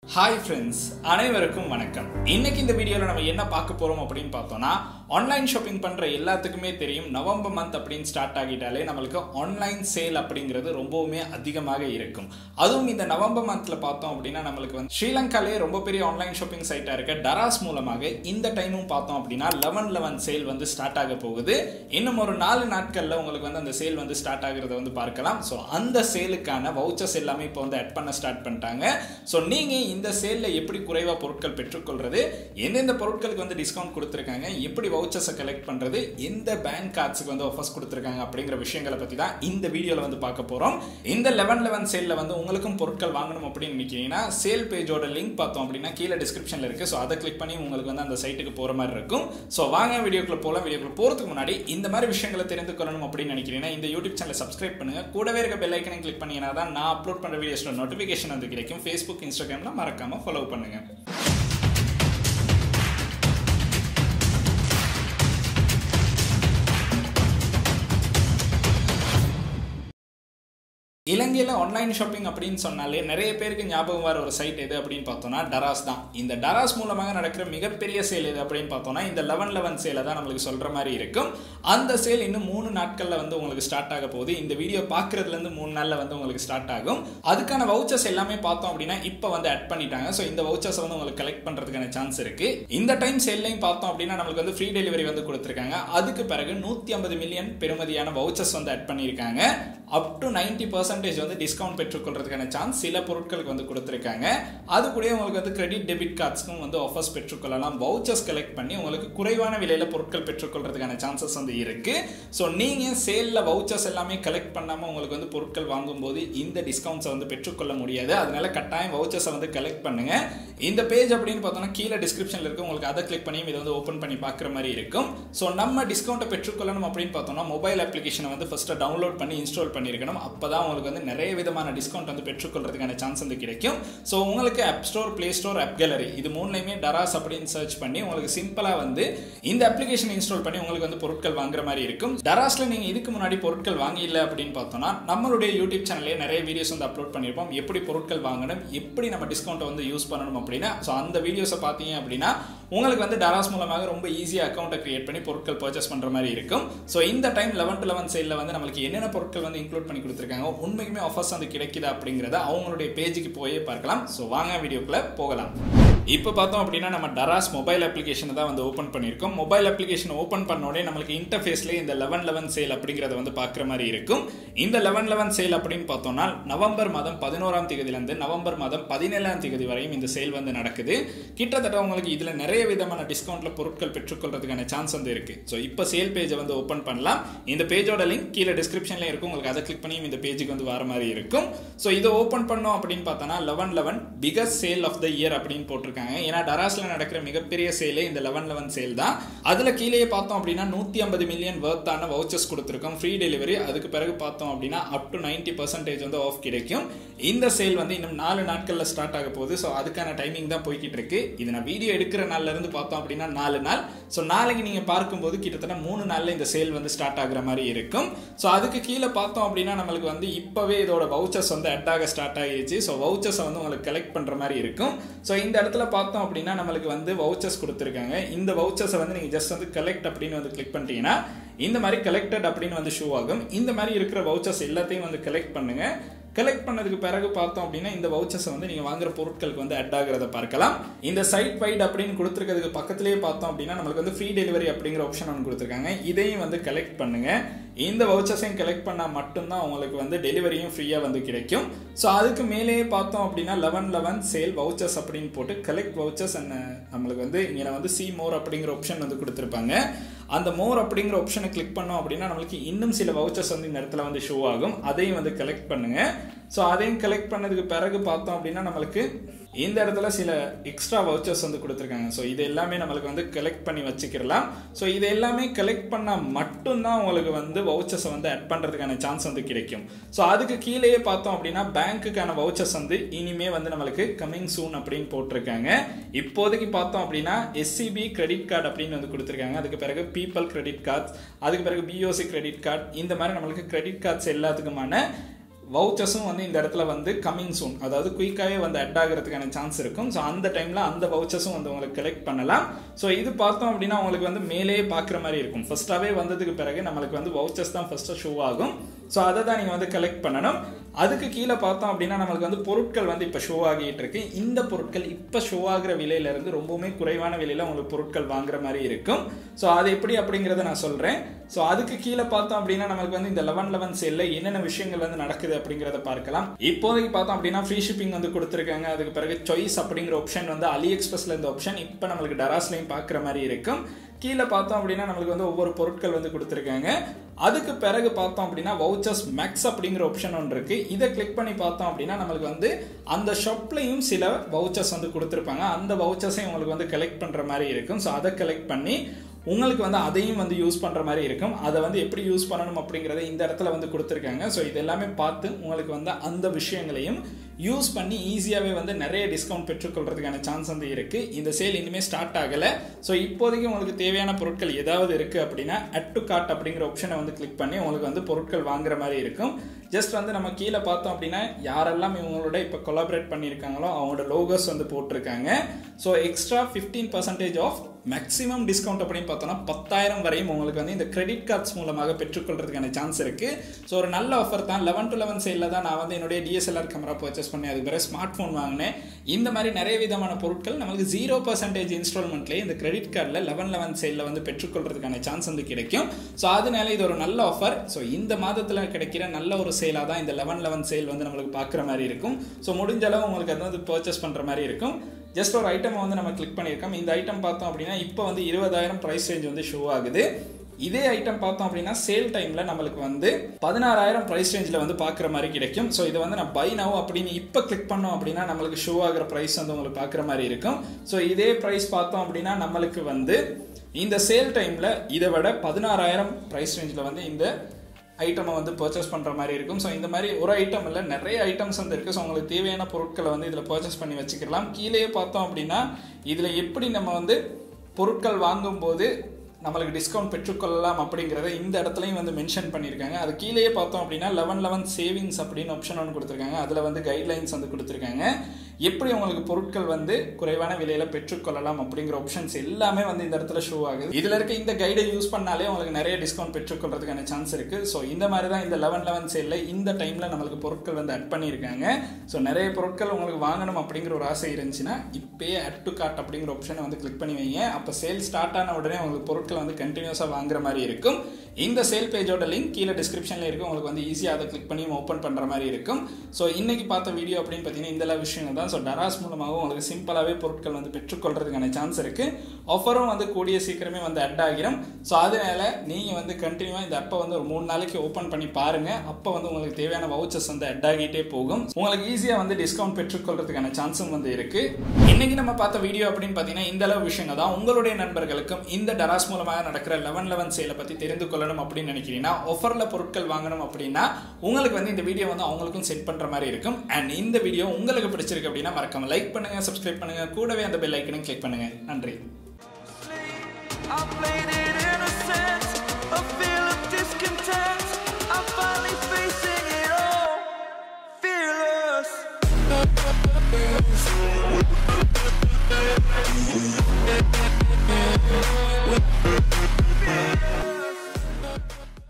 Hi friends அனைவருக்கும் வணக்கம் இன்னைக்கு இந்த வீடியோவில் நம்ம என்ன பார்க்க போறோம் அப்படின்னு பார்த்தோம்னா ஆன்லைன் ஷாப்பிங் பண்ற எல்லாத்துக்குமே தெரியும் நவம்பர் மந்த் அப்படின்னு ஸ்டார்ட் ஆகிட்டாலே நம்மளுக்கு ஆன்லைன் சேல் அப்படிங்கிறது ரொம்பவுமே அதிகமாக இருக்கும் அதுவும் இந்த நவம்பர் மந்த்ல பார்த்தோம் அப்படின்னா நம்மளுக்கு வந்து ஸ்ரீலங்காலே ரொம்ப பெரிய ஆன்லைன் ஷாப்பிங் சைட்டா இருக்க டராஸ் மூலமாக இந்த டைமும் பார்த்தோம் அப்படின்னா லெவன் லெவன் சேல் வந்து ஸ்டார்ட் ஆக போகுது இன்னும் ஒரு நாலு நாட்கள்ல உங்களுக்கு வந்து அந்த சேல் வந்து ஸ்டார்ட் ஆகுறத வந்து பார்க்கலாம் ஸோ அந்த சேலுக்கான வவுச்சர்ஸ் எல்லாமே இப்போ வந்து ஆட் பண்ண ஸ்டார்ட் பண்ணிட்டாங்க ஸோ நீங்க இந்த சேல்ல எப்படி குறைவா பொருட்கள் பெற்றுக்கொள்றது எந்தெந்த பொருட்களுக்கு வந்து டிஸ்கவுண்ட் கொடுத்துருக்காங்க எப்படி வவுச்சர்ஸை கலெக்ட் பண்றது எந்த பேங்க் கார்ட்ஸுக்கு வந்து ஆஃபர்ஸ் கொடுத்துருக்காங்க அப்படிங்கிற விஷயங்களை பத்தி தான் இந்த வீடியோல வந்து பார்க்க போறோம் இந்த லெவன் லெவன் சேல்ல வந்து உங்களுக்கும் பொருட்கள் வாங்கணும் அப்படின்னு நினைக்கிறீங்கன்னா சேல் பேஜோட லிங்க் பார்த்தோம் அப்படின்னா கீழே டிஸ்கிரிப்ஷன்ல இருக்கு ஸோ அதை கிளிக் பண்ணி உங்களுக்கு வந்து அந்த சைட்டுக்கு போற மாதிரி இருக்கும் ஸோ வாங்க வீடியோக்குள்ள போகலாம் வீடியோக்குள்ள போறதுக்கு முன்னாடி இந்த மாதிரி விஷயங்களை தெரிந்து கொள்ளணும் அப்படின்னு நினைக்கிறீங்கன்னா இந்த யூடியூப் சேனலை சப்ஸ்கிரைப் பண்ணுங்க கூடவே இருக்க பெல் ஐக்கனை கிளிக் பண்ணீங்கன்னா தான் நான் அப்லோட் பண்ற வீடியோஸ்ல நோட்டிஃபிகேஷன் வந்து கிடைக்கும் ஃபேஸ்புக் இன்ஸ்டாகிராம்ல மறக்காம ஃபாலோ பண்ணுங்க இலங்கையில் ஆன்லைன் ஷாப்பிங் அப்படின்னு சொன்னாலே நிறைய பேருக்கு ஞாபகம் வர ஒரு சைட் எது அப்படின்னு பார்த்தோம்னா டராஸ் தான் இந்த டராஸ் மூலமாக நடக்கிற மிகப்பெரிய சேல் எது அப்படின்னு பார்த்தோம்னா இந்த லெவன் லெவன் சேலை தான் நம்மளுக்கு சொல்கிற மாதிரி இருக்கும் அந்த சேல் இன்னும் மூணு நாட்களில் வந்து உங்களுக்கு ஸ்டார்ட் ஆக போகுது இந்த வீடியோ பார்க்குறதுலேருந்து மூணு நாளில் வந்து உங்களுக்கு ஸ்டார்ட் ஆகும் அதுக்கான வவுச்சர்ஸ் எல்லாமே பார்த்தோம் அப்படின்னா இப்போ வந்து ஆட் பண்ணிட்டாங்க ஸோ இந்த வவுச்சர்ஸ் வந்து உங்களுக்கு கலெக்ட் பண்ணுறதுக்கான சான்ஸ் இருக்கு இந்த டைம் சேல்லையும் பார்த்தோம் அப்படின்னா நம்மளுக்கு வந்து ஃப்ரீ டெலிவரி வந்து கொடுத்துருக்காங்க அதுக்கு பிறகு நூற்றி ஐம்பது மில்லியன் பெருமதியான வவுச்சர்ஸ் வந்து ஆட் பண்ணியிருக்காங்க அப் டு நைன்டி பர்சன்டேஜ் வந்து டிஸ்கவுண்ட் பெற்றுக்கொள்றதுக்கான சான்ஸ் சில பொருட்களுக்கு வந்து கொடுத்துருக்காங்க அது கூட உங்களுக்கு வந்து கிரெடிட் டெபிட் கார்ட்ஸ்க்கும் வந்து ஆஃபர்ஸ் பெற்றுக்கொள்ளலாம் வவுச்சர்ஸ் கலெக்ட் பண்ணி உங்களுக்கு குறைவான விலையில பொருட்கள் பெற்றுக்கொள்றதுக்கான சான்சஸ் வந்து இருக்கு ஸோ நீங்க சேல்ல வவுச்சர்ஸ் எல்லாமே கலெக்ட் பண்ணாம உங்களுக்கு வந்து பொருட்கள் வாங்கும்போது இந்த டிஸ்கவுண்ட்ஸை வந்து பெற்றுக்கொள்ள முடியாது அதனால கட்டாயம் வவுச்சர்ஸை வந்து கலெக்ட் பண்ணுங்க இந்த பேஜ் அப்படின்னு பார்த்தோம்னா கீழே டிஸ்கிரிப்ஷன்ல இருக்கு உங்களுக்கு அதை கிளிக் பண்ணி இதை வந்து ஓப்பன் பண்ணி பார்க்குற மாதிரி இருக்கும் ஸோ நம்ம டிஸ்கவுண்ட்டை பெற்றுக்கொள்ளணும் அப்படின்னு பார்த்தோம்னா மொபைல் அப்ளிகேஷனை வந்து ஃபர்ஸ்ட் டவுன்லோட் பண்ணி இன்ஸ்டால் பண்ணியிருக்கணும் அப்போ தான் உங்களுக்கு வந்து நிறைய விதமான டிஸ்கவுண்ட் வந்து பெற்றுக்கொள்றதுக்கான சான்ஸ் வந்து கிடைக்கும் ஸோ உங்களுக்கு app store play store app gallery இது மூணுலையுமே டராஸ் அப்படின்னு சர்ச் பண்ணி உங்களுக்கு சிம்பிளாக வந்து இந்த அப்ளிகேஷன் இன்ஸ்டால் பண்ணி உங்களுக்கு வந்து பொருட்கள் வாங்குற மாதிரி இருக்கும் டராஸில் நீங்கள் இதுக்கு முன்னாடி பொருட்கள் வாங்கியில்லை அப்படின்னு பார்த்தோம்னா நம்மளுடைய யூடியூப் சேனல்லே நிறைய வீடியோஸ் வந்து அப்லோட் பண்ணியிருப்போம் எப்படி பொருட்கள் வாங்கணும் எப்படி நம்ம டிஸ்கவுண்ட்டை வந்து யூஸ் பண்ணணும் அப்படின்னா ஸோ அந்த வீடியோஸை பார்த்தீங்க அப்படின்னா உங்களுக்கு வந்து டராஸ் மூலமாக ரொம்ப ஈஸியாக அக்கௌண்ட்டை கிரியேட் பண்ணி பொருட்கள் பர்ச்சேஸ் பண்ணுற மாதிரி இருக்கும் ஸோ இந்த டைம் லெவன் டு லெவன் சேலில் வந்து நம்மளுக்கு என்னென்ன பொருட்கள் வந்து இன்க்ளூட் பண்ணி கொடுத்துருக்காங்க உண்மைக்குமே ஆஃபர்ஸ் வந்து கிடைக்குதா அப்படிங்கிறத அவங்களுடைய பேஜுக்கு போயே பார்க்கலாம் ஸோ வாங்க வீடியோக்குள்ளே போகலாம் இப்போ பார்த்தோம் அப்படின்னா நம்ம டராஸ் மொபைல் அப்ளிகேஷனை தான் வந்து ஓப்பன் பண்ணியிருக்கோம் மொபைல் அப்ளிகேஷன் ஓப்பன் பண்ணோடனே நம்மளுக்கு இன்டர்ஃபேஸ்லேயே இந்த லெவன் லெவன் சேல் அப்படிங்கிறத வந்து பார்க்குற மாதிரி இருக்கும் இந்த லெவன் லெவன் சேல் அப்படின்னு பார்த்தோம்னா நவம்பர் மாதம் பதினோராம் தேதியிலேருந்து நவம்பர் மாதம் பதினேழாம் தேதி வரையும் இந்த சேல் வந்து நடக்குது கிட்டத்தட்ட உங்களுக்கு இதில் நிறைய விதமான டிஸ்கவுண்ட்ல பொருட்கள் பெற்றுக்கொள்றதுக்கான சான்ஸ் வந்து இருக்கு ஸோ இப்போ சேல் பேஜை வந்து ஓப்பன் பண்ணலாம் இந்த பேஜோட லிங்க் கீழே டிஸ்கிரிப்ஷன்ல இருக்கும் உங்களுக்கு அதை கிளிக் பண்ணி இந்த பேஜுக்கு வந்து வர மாதிரி இருக்கும் ஸோ இதை ஓப்பன் பண்ணோம் அப்படின்னு பார்த்தோன்னா eleven eleven biggest sale of the year அப்படின்னு போட்டிருக்காங்க ஏன்னா டராஸ்ல நடக்கிற மிகப்பெரிய சேலே இந்த லெவன் லெவன் சேல் தான் அதுல கீழே பார்த்தோம் அப்படின்னா நூத்தி ஐம்பது மில்லியன் வர்த்தான வவுச்சர்ஸ் கொடுத்துருக்கோம் ஃப்ரீ டெலிவரி அதுக்கு பிறகு பார்த்தோம் அப்படின்னா அப் டு நைன்டி பர்சன்டேஜ் வந்து ஆஃப் கிடைக்கும் இந்த சேல் வந்து இன்னும் நாலு நாட்கள்ல ஸ்டார்ட் ஆக போகுது ஸோ அதுக்கான டைமிங் தான் போய்கிட்டு இருக்கு இது நான் வீடியோ எடுக்கிற நாள்ல இருந்து பார்த்தோம் அப்படின்னா நாலு நாள் ஸோ நாளைக்கு நீங்க பார்க்கும்போது கிட்டத்தட்ட மூணு நாள்ல இந்த சேல் வந்து ஸ்டார்ட் ஆகுற மாதிரி இருக்கும் ஸோ அதுக்கு கீழே பார்த்தோம் அப்படின்னா நம்மளுக்கு வந்து இப்பவே இதோட வவுச்சர்ஸ் வந்து அட் ஆக ஸ்டார்ட் ஆகிடுச்சு ஸோ வவுச்சர்ஸை வந்து உங்களுக்கு கலெக்ட் பண்ற மாதிரி இருக்கும் ஸோ இந்த இடத்துல பார்த்தோம் அப்படின்னா நம்மளுக்கு வந்து வவுச்சர்ஸ் கொடுத்துருக்காங்க இந்த வவுச்சர்ஸை வந்து நீங்க ஜஸ்ட் வந்து கலெக்ட் அப்படின்னு வந்து கிளிக் பண்ணிட்டீங்கன்னா இந்த மாதிரி கலெக்டட் அப்படின்னு வந்து ஷோ ஆகும் இந்த மாதிரி இருக்கிற வவுச்சர்ஸ் எல்லாத்தையும் வந்து கலெக்ட் பண்ணுங்க கலெக்ட் பண்ணதுக்கு பிறகு பார்த்தோம் அப்படின்னா இந்த வவுச்சர்ஸை வந்து நீங்கள் வாங்குற பொருட்களுக்கு வந்து அட் ஆகிறத பார்க்கலாம் இந்த சைட் வைட் அப்படின்னு கொடுத்துருக்கிறதுக்கு பக்கத்துலேயே பார்த்தோம் அப்படின்னா நம்மளுக்கு வந்து ஃப்ரீ டெலிவரி அப்படிங்கிற ஆப்ஷன் ஒன்று கொடுத்துருக்காங்க இதையும் வந்து கலெக்ட் பண்ணுங்க இந்த வவுச்சர்ஸையும் கலெக்ட் பண்ணால் மட்டும்தான் உங்களுக்கு வந்து டெலிவரியும் ஃப்ரீயாக வந்து கிடைக்கும் ஸோ அதுக்கு மேலேயே பார்த்தோம் அப்படின்னா லெவன் லெவன் சேல் வவுச்சர்ஸ் அப்படின்னு போட்டு கலெக்ட் வவுச்சர்ஸ் அண்ட் நம்மளுக்கு வந்து இங்கே வந்து சி மோர் அப்படிங்கிற ஆப்ஷன் வந்து கொடுத்துருப்பாங்க அந்த மோர் அப்படிங்கிற ஆப்ஷனை கிளிக் பண்ணோம் அப்படின்னா நம்மளுக்கு இன்னும் சில வவுச்சர்ஸ் வந்து இந்த இடத்துல வந்து ஷோ ஆகும் அதையும் வந்து கலெக்ட் பண்ணுங்க ஸோ அதையும் கலெக்ட் பண்ணதுக்கு பிறகு பார்த்தோம் அப்படின்னா நம்மளுக்கு இந்த இடத்துல சில எக்ஸ்ட்ரா வவுச்சர்ஸ் வந்து கொடுத்துருக்காங்க ஸோ இது எல்லாமே நம்மளுக்கு வந்து கலெக்ட் பண்ணி வச்சுக்கிறலாம் ஸோ இது எல்லாமே கலெக்ட் பண்ணால் மட்டும்தான் உங்களுக்கு வந்து வவுச்சர்ஸை வந்து ஆட் பண்ணுறதுக்கான சான்ஸ் வந்து கிடைக்கும் ஸோ அதுக்கு கீழேயே பார்த்தோம் அப்படின்னா பேங்க்குக்கான வவுச்சர்ஸ் வந்து இனிமே வந்து நம்மளுக்கு கமிங் சூன் அப்படின்னு போட்டிருக்காங்க இப்போதைக்கு பார்த்தோம் அப்படின்னா எஸ்சிபி கிரெடிட் கார்டு அப்படின்னு வந்து கொடுத்துருக்காங்க அதுக்கு பிறகு பீப்பிள் கிரெடிட் கார்ட்ஸ் அதுக்கு பிறகு பிஓசி கிரெடிட் கார்டு இந்த மாதிரி நம்மளுக்கு கிரெடிட் கார்ட்ஸ் எல்லாத்துக்குமான வவுச்சர்ஸும் வந்து இந்த இடத்துல வந்து கம்மிங் சூன் அதாவது குயிக்காகவே வந்து அட் ஆகிறதுக்கான சான்ஸ் இருக்கும் ஸோ அந்த டைமில் அந்த வவுச்சர்ஸும் வந்து உங்களுக்கு கலெக்ட் பண்ணலாம் ஸோ இது பார்த்தோம் அப்படின்னா உங்களுக்கு வந்து மேலே பார்க்குற மாதிரி இருக்கும் ஃபர்ஸ்ட்டாகவே வந்ததுக்கு பிறகு நம்மளுக்கு வந்து வவுச்சர்ஸ் தான் ஃபஸ்ட்டு ஷோ ஆகும் ஸோ அதை தான் நீங்கள் வந்து கலெக்ட் பண்ணணும் அதுக்கு கீழே பார்த்தோம் அப்படின்னா நம்மளுக்கு வந்து பொருட்கள் வந்து இப்போ ஷோ ஆகிட்டு இருக்கு இந்த பொருட்கள் இப்போ ஷோ ஆகிற விலையிலேருந்து ரொம்பவுமே குறைவான விலையில் உங்களுக்கு பொருட்கள் வாங்குற மாதிரி இருக்கும் ஸோ அது எப்படி அப்படிங்கிறத நான் சொல்கிறேன் ஸோ அதுக்கு கீழே பார்த்தோம் அப்படின்னா நமக்கு வந்து இந்த லெவன் லெவன் சேலில் என்னென்ன விஷயங்கள் வந்து நடக்குது அப்படிங்கிறத பார்க்கலாம் இப்போதைக்கு பார்த்தோம் அப்படின்னா ஃப்ரீ ஷிப்பிங் வந்து கொடுத்துருக்காங்க அதுக்கு பிறகு சாய்ஸ் அப்படிங்கிற ஆப்ஷன் வந்து அலி எக்ஸ்பிரஸ்ல இந்த ஆப்ஷன் இப்போ நம்மளுக்கு டராஸ்லையும் பார்க்குற மாதிரி இருக்கும் கீழே பார்த்தோம் அப்படின்னா நம்மளுக்கு வந்து ஒவ்வொரு பொருட்கள் வந்து கொடுத்துருக்காங்க அதுக்கு பிறகு பார்த்தோம் அப்படின்னா வவுச்சர்ஸ் மேக்ஸ் அப்படிங்கிற ஆப்ஷன் ஒன்று இருக்கு இதை கிளிக் பண்ணி பார்த்தோம் அப்படின்னா நம்மளுக்கு வந்து அந்த ஷாப்லையும் சில வவுச்சர்ஸ் வந்து கொடுத்துருப்பாங்க அந்த வவுச்சர்ஸையும் உங்களுக்கு வந்து கலெக்ட் பண்ணுற மாதிரி இருக்கும் ஸோ அதை கலெக்ட் பண்ணி உங்களுக்கு வந்து அதையும் வந்து யூஸ் பண்ணுற மாதிரி இருக்கும் அதை வந்து எப்படி யூஸ் பண்ணணும் அப்படிங்கிறத இந்த இடத்துல வந்து கொடுத்துருக்காங்க ஸோ இது எல்லாமே பார்த்து உங்களுக்கு வந்து அந்த விஷயங்களையும் யூஸ் பண்ணி ஈஸியாகவே வந்து நிறைய டிஸ்கவுண்ட் பெற்றுக்கொள்றதுக்கான சான்ஸ் வந்து இருக்குது இந்த சேல் இனிமேல் ஸ்டார்ட் ஆகலை ஸோ இப்போதைக்கு உங்களுக்கு தேவையான பொருட்கள் ஏதாவது இருக்குது அப்படின்னா அட் டு கார்ட் அப்படிங்கிற ஆப்ஷனை வந்து கிளிக் பண்ணி உங்களுக்கு வந்து பொருட்கள் வாங்குற மாதிரி இருக்கும் ஜஸ்ட் வந்து நம்ம கீழே பார்த்தோம் அப்படின்னா யாரெல்லாம் இவங்களோட இப்போ கொலாபரேட் பண்ணியிருக்காங்களோ அவங்களோட லோகோஸ் வந்து போட்டிருக்காங்க so extra fifteen percentage off maximum discount அப்படின்னு பார்த்தோம்னா பத்தாயிரம் வரையும் உங்களுக்கு வந்து இந்த கிரெடிட் கார்ட்ஸ் மூலமாக பெற்றுக்கொள்றதுக்கான சான்ஸ் இருக்கு ஸோ ஒரு நல்ல ஆஃபர் தான் லெவன் டு லெவன் சேலில் தான் நான் வந்து என்னுடைய டிஎஸ்எல்ஆர் கேமரா பர்ச்சேஸ் பண்ணி அதுக்கு பிறகு ஸ்மார்ட் ஃபோன் வாங்கினேன் இந்த மாதிரி நிறைய விதமான பொருட்கள் நம்மளுக்கு ஜீரோ பர்சன்டேஜ் இன்ஸ்டால்மெண்ட்லேயே இந்த கிரெடிட் கார்டில் லெவன் லெவன் சேலில் வந்து பெற்றுக்கொள்றதுக்கான சான்ஸ் வந்து கிடைக்கும் ஸோ அதனால இது ஒரு நல்ல ஆஃபர் ஸோ இந்த மாதத்தில் கிடைக்கிற நல்ல ஒரு சேலாக தான் இந்த லெவன் லெவன் சேல் வந்து நம்மளுக்கு பார்க்குற மாதிரி இருக்கும் ஸோ முடிஞ்ச அளவு உங்களுக்கு அது வந்து பர்ச்சேஸ் பண்ணுற மாதிரி இருக்கும் ஜஸ்ட் ஒரு ஐட்டம் வந்து நம்ம கிளிக் பண்ணியிருக்கோம் இந்த ஐட்டம் பார்த்தோம் அப்படின்னா இப்போ வந்து இருபதாயிரம் ப்ரைஸ் ரேஞ்ச் வந்து ஷோ ஆகுது இதே ஐட்டம் பார்த்தோம் அப்படின்னா சேல் டைமில் நம்மளுக்கு வந்து பதினாறாயிரம் ப்ரைஸ் ரேஞ்சில் வந்து பார்க்குற மாதிரி கிடைக்கும் ஸோ இதை வந்து நான் பை நவ் அப்படின்னு இப்போ கிளிக் பண்ணோம் அப்படின்னா நம்மளுக்கு ஷோ ஆகிற ப்ரைஸ் வந்து உங்களுக்கு பார்க்குற மாதிரி இருக்கும் ஸோ இதே ப்ரைஸ் பார்த்தோம் அப்படின்னா நம்மளுக்கு வந்து இந்த சேல் டைமில் இதை விட பதினாறாயிரம் ப்ரைஸ் ரேஞ்சில் வந்து இந்த ஐட்டமை வந்து பர்ச்சேஸ் பண்ணுற மாதிரி இருக்கும் ஸோ இந்த மாதிரி ஒரு ஐட்டம் இல்லை நிறைய ஐட்டம்ஸ் வந்து இருக்குது ஸோ உங்களுக்கு தேவையான பொருட்களை வந்து இதில் பர்ச்சேஸ் பண்ணி வச்சுக்கலாம் கீழே பார்த்தோம் அப்படின்னா இதில் எப்படி நம்ம வந்து பொருட்கள் வாங்கும்போது நம்மளுக்கு டிஸ்கவுண்ட் பெற்றுக்கொள்ளலாம் அப்படிங்கிறத இந்த இடத்துலையும் வந்து மென்ஷன் பண்ணியிருக்காங்க அது கீழேயே பார்த்தோம் அப்படின்னா லெவன் லெவன் சேவிங்ஸ் அப்படின்னு ஆப்ஷன் ஒன்று கொடுத்துருக்காங்க அதில் வந்து கைட்லைன்ஸ் வந்து கொடுத்துருக்காங்க எப்படி உங்களுக்கு பொருட்கள் வந்து குறைவான விலையில் பெற்றுக்கொள்ளலாம் அப்படிங்கிற ஆப்ஷன்ஸ் எல்லாமே வந்து இந்த இடத்துல ஷோ ஆகுது இதில் இருக்க இந்த கைடை யூஸ் பண்ணாலே உங்களுக்கு நிறைய டிஸ்கவுண்ட் பெற்றுக்கொள்றதுக்கான சான்ஸ் இருக்குது ஸோ இந்த மாதிரி தான் இந்த லெவன் லெவன் சேலில் இந்த டைமில் நம்மளுக்கு பொருட்கள் வந்து அட் பண்ணியிருக்காங்க ஸோ நிறைய பொருட்கள் உங்களுக்கு வாங்கணும் அப்படிங்கிற ஒரு ஆசை இருந்துச்சுன்னா இப்போயே அட் டு கார்ட் அப்படிங்கிற ஆப்ஷனை வந்து கிளிக் பண்ணி வைங்க அப்போ சேல் ஸ்டார்ட் ஆன உடனே உங்களுக்கு பொருட்கள் வந்து கண்டினியூஸாக வாங்குற மாதிரி இருக்கும் இந்த சேல் பேஜோட லிங்க் கீழே டிஸ்கிரிப்ஷனில் இருக்கும் உங்களுக்கு வந்து ஈஸியாக அதை கிளிக் பண்ணி ஓப்பன் பண்ணுற மாதிரி இருக்கும் ஸோ இன்னைக்கு பார்த்த வீடியோ அப்படின்னு பார்த்தீங்கன்னா இந்த எல்லா விஷயங்கள் தான் ஸோ டராஸ் மூலமாகவும் உங்களுக்கு சிம்பிளாகவே பொருட்கள் வந்து பெற்றுக்கொள்றதுக்கான சான்ஸ் இருக்குது ஆஃபரும் வந்து கூடிய சீக்கிரமே வந்து அட் ஆகிரும் ஸோ அதனால நீங்கள் வந்து கண்டினியூவாக இந்த அப்போ வந்து ஒரு மூணு நாளைக்கு ஓப்பன் பண்ணி பாருங்கள் அப்போ வந்து உங்களுக்கு தேவையான வவுச்சர்ஸ் வந்து அட் ஆகிட்டே போகும் உங்களுக்கு ஈஸியாக வந்து டிஸ்கவுண்ட் பெற்றுக்கொள்றதுக்கான சான்ஸும் வந்து இருக்குது இன்னைக்கு நம்ம பார்த்த வீடியோ அப்படின்னு பார்த்தீங்கன்னா இந்த அளவு விஷயங்கள் தான் உங்களுடைய நண்பர்களுக்கும் இந்த டராஸ் மூலமாக நடக்கிற லெவன் லெவன் சேலை பற்றி தெரிந்து கொள்ளணும் அப்படின்னு நினைக்கிறீங்கன்னா ஆஃபரில் பொருட்கள் வாங்கணும் அப்படின்னா உங்களுக்கு வந்து இந்த வீடியோ வந்து அவங்களுக்கும் செட் பண்ணுற மாதிரி இருக்கும் அண்ட் இந்த வீடியோ உங்களுக்கு பிடிச்சிருக்கு அப்படின்னா மறக்காம லைக் பண்ணுங்க சப்ஸ்கிரைப் பண்ணுங்க கூடவே அந்த பெல் ஐக்கனையும் கிளிக் பண்ணுங்க நன்றி I played it innocent, a feel of discontent.